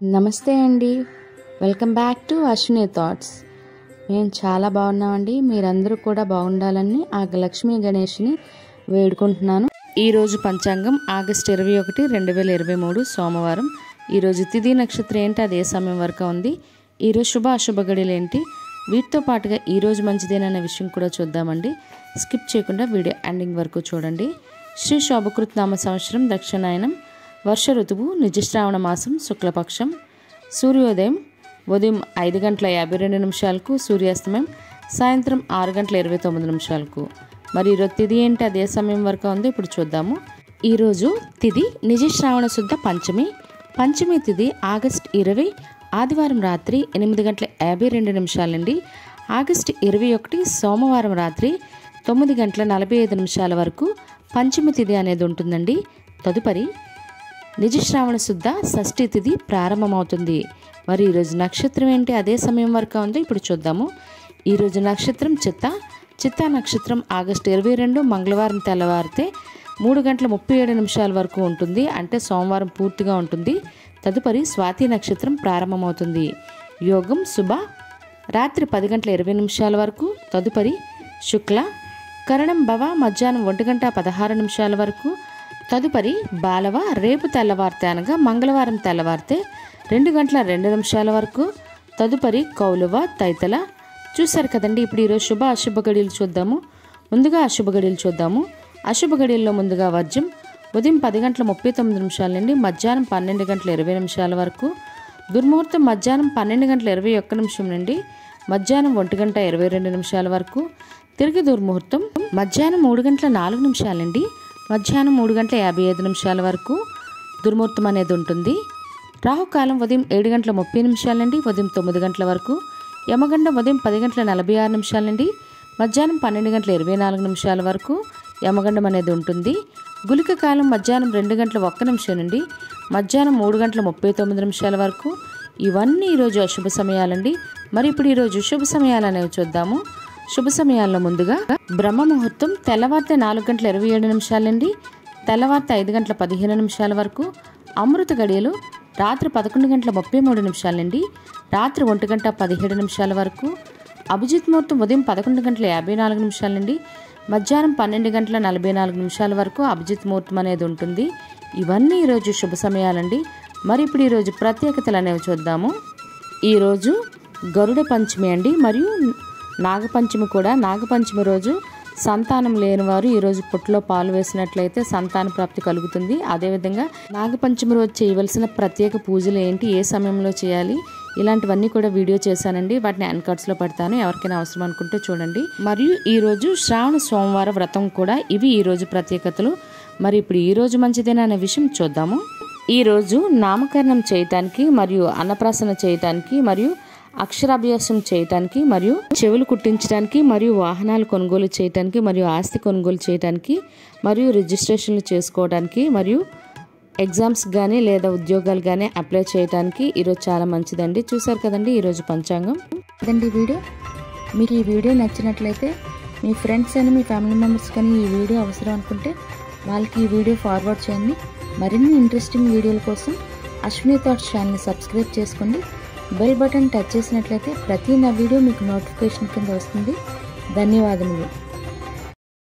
నమస్తే అండి welcome back to Ashwini thoughts మేము చాలా బాగున్నామండి మీరందరూ కూడా బాగుండాలని ఆ లక్ష్మీ గణేష్ని వేడుకుంటున్నాను ఈరోజు పంచాంగం ఆగస్ట్ ఇరవై ఒకటి రెండు వేల ఇరవై మూడు సోమవారం ఈరోజు తిథి నక్షత్రం ఏంటి అది ఏ సమయం వరకు ఉంది ఈరోజు శుభ అశుభ గడియలు ఏంటి వీటితో పాటుగా ఈరోజు మంచిదేనన్న విషయం కూడా చూద్దామండి స్కిప్ చేయకుండా వీడియో ఎండింగ్ వరకు చూడండి శ్రీ శోభకృత్ నామ సంవత్సరం దక్షిణాయనం వర్ష ఋతువు నిజశ్రావణ మాసం శుక్లపక్షం సూర్యోదయం ఉదయం ఐదు గంటల యాభై రెండు నిమిషాలకు సూర్యాస్తమయం సాయంత్రం ఆరు గంటల ఇరవై తొమ్మిది నిమిషాలకు మరి ఈరోజు తిథి ఏంటి అదే సమయం వరకు ఉందో ఇప్పుడు చూద్దాము ఈరోజు తిథి నిజశ్రావణ శుద్ధ పంచమి పంచమి తిథి ఆగస్ట్ ఇరవై ఆదివారం రాత్రి ఎనిమిది గంటల యాభై రెండు నిమిషాలండి ఆగస్ట్ ఇరవై ఒకటి సోమవారం రాత్రి తొమ్మిది గంటల నలభై ఐదు నిమిషాల వరకు పంచమి తిథి అనేది ఉంటుందండి తదుపరి నిజశ్రావణ శుద్ధ షష్ఠి తిథి ప్రారంభమవుతుంది మరి ఈరోజు నక్షత్రం ఏంటి అదే సమయం వరకు ఉందో ఇప్పుడు చూద్దాము ఈరోజు నక్షత్రం చిత్త చిత్తా నక్షత్రం ఆగస్టు ఇరవై రెండు మంగళవారం తెల్లవారితే మూడు గంటల ముప్పై ఏడు నిమిషాల వరకు ఉంటుంది అంటే సోమవారం పూర్తిగా ఉంటుంది తదుపరి స్వాతి నక్షత్రం ప్రారంభమవుతుంది యోగం శుభ రాత్రి పది గంటల ఇరవై నిమిషాల వరకు తదుపరి శుక్ల కరణం భవ మధ్యాహ్నం ఒంటి గంట పదహారు నిమిషాల వరకు తదుపరి బాలవ రేపు తెల్లవారితే అనగా మంగళవారం తెల్లవారితే రెండు గంటల రెండు నిమిషాల వరకు తదుపరి కౌలువ తైతల చూశారు కదండి ఇప్పుడు ఈరోజు శుభ అశుభ గడియలు చూద్దాము ముందుగా అశుభ గడియలు చూద్దాము అశుభ గడియల్లో ముందుగా వర్జం ఉదయం పది గంటల ముప్పై తొమ్మిది నిమిషాల నుండి మధ్యాహ్నం పన్నెండు గంటల ఇరవై నిమిషాల వరకు దుర్ముహూర్తం మధ్యాహ్నం పన్నెండు గంటల ఇరవై ఒక్క నిమిషం నుండి మధ్యాహ్నం ఒంటి గంట ఇరవై రెండు నిమిషాల వరకు తిరిగి దుర్ముహూర్తం మధ్యాహ్నం మూడు గంటల నాలుగు నిమిషాల నుండి మధ్యాహ్నం మూడు గంటల యాభై ఐదు నిమిషాల వరకు దుర్ముహూర్తం అనేది ఉంటుంది రాహుకాలం ఉదయం ఏడు గంటల ముప్పై నిమిషాల నుండి ఉదయం తొమ్మిది గంటల వరకు యమగండం ఉదయం పది గంటల నలభై ఆరు నిమిషాల నుండి మధ్యాహ్నం పన్నెండు గంటల ఇరవై నాలుగు నిమిషాల వరకు యమగండం అనేది ఉంటుంది గులిక కాలం మధ్యాహ్నం రెండు గంటల ఒక్క నిమిషం నుండి మధ్యాహ్నం మూడు గంటల ముప్పై తొమ్మిది నిమిషాల వరకు ఇవన్నీ ఈరోజు అశుభ సమయాలండి మరి ఇప్పుడు ఈరోజు శుభ సమయాలు అనేవి చూద్దాము శుభ సమయాల్లో ముందుగా బ్రహ్మ ముహూర్తం తెల్లవారితే నాలుగు గంటల ఇరవై ఏడు నిమిషాల నుండి తెల్లవారితే ఐదు గంటల పదిహేను నిమిషాల వరకు అమృత గడియలు రాత్రి పదకొండు గంటల ముప్పై మూడు నిమిషాల నుండి రాత్రి ఒంటి గంట పదిహేడు నిమిషాల వరకు అభిజిత్ ముహూర్తం ఉదయం పదకొండు గంటల యాభై నాలుగు నిమిషాల నుండి మధ్యాహ్నం పన్నెండు గంటల నలభై నాలుగు నిమిషాల వరకు అభిజిత్ ముహూర్తం అనేది ఉంటుంది ఇవన్నీ ఈరోజు శుభ సమయాలండి మరి ఇప్పుడు ఈరోజు ప్రత్యేకతలు అనేవి చూద్దాము ఈరోజు గరుడ పంచమి అండి మరియు నాగపంచమి కూడా నాగపంచమి రోజు సంతానం లేని వారు ఈరోజు పుట్టులో పాలు వేసినట్లయితే సంతాన ప్రాప్తి కలుగుతుంది అదేవిధంగా నాగపంచమి రోజు చేయవలసిన ప్రత్యేక పూజలు ఏంటి ఏ సమయంలో చేయాలి ఇలాంటివన్నీ కూడా వీడియో చేశానండి వాటిని అన్కట్స్లో పెడతాను ఎవరికైనా అవసరం అనుకుంటే చూడండి మరియు ఈరోజు శ్రావణ సోమవార వ్రతం కూడా ఇవి ఈరోజు ప్రత్యేకతలు మరి ఇప్పుడు ఈ రోజు మంచిదేనా అనే విషయం చూద్దాము ఈరోజు నామకరణం చేయటానికి మరియు అన్నప్రాసన చేయటానికి మరియు అక్షరాభ్యాసం చేయటానికి మరియు చెవులు కుట్టించడానికి మరియు వాహనాలు కొనుగోలు చేయటానికి మరియు ఆస్తి కొనుగోలు చేయటానికి మరియు రిజిస్ట్రేషన్లు చేసుకోవడానికి మరియు ఎగ్జామ్స్ కానీ లేదా ఉద్యోగాలు కానీ అప్లై చేయడానికి ఈరోజు చాలా మంచిదండి చూసారు కదండి ఈరోజు పంచాంగం అదండి వీడియో మీకు ఈ వీడియో నచ్చినట్లయితే మీ ఫ్రెండ్స్ అని మీ ఫ్యామిలీ మెంబర్స్ కానీ ఈ వీడియో అవసరం అనుకుంటే వాళ్ళకి ఈ వీడియో ఫార్వర్డ్ చేయండి మరిన్ని ఇంట్రెస్టింగ్ వీడియోల కోసం అశ్విని థాట్స్ ఛానల్ని సబ్స్క్రైబ్ చేసుకోండి బెల్ బటన్ టచ్ చేసినట్లయితే ప్రతి నా వీడియో మీకు నోటిఫికేషన్ కింద వస్తుంది ధన్యవాదములు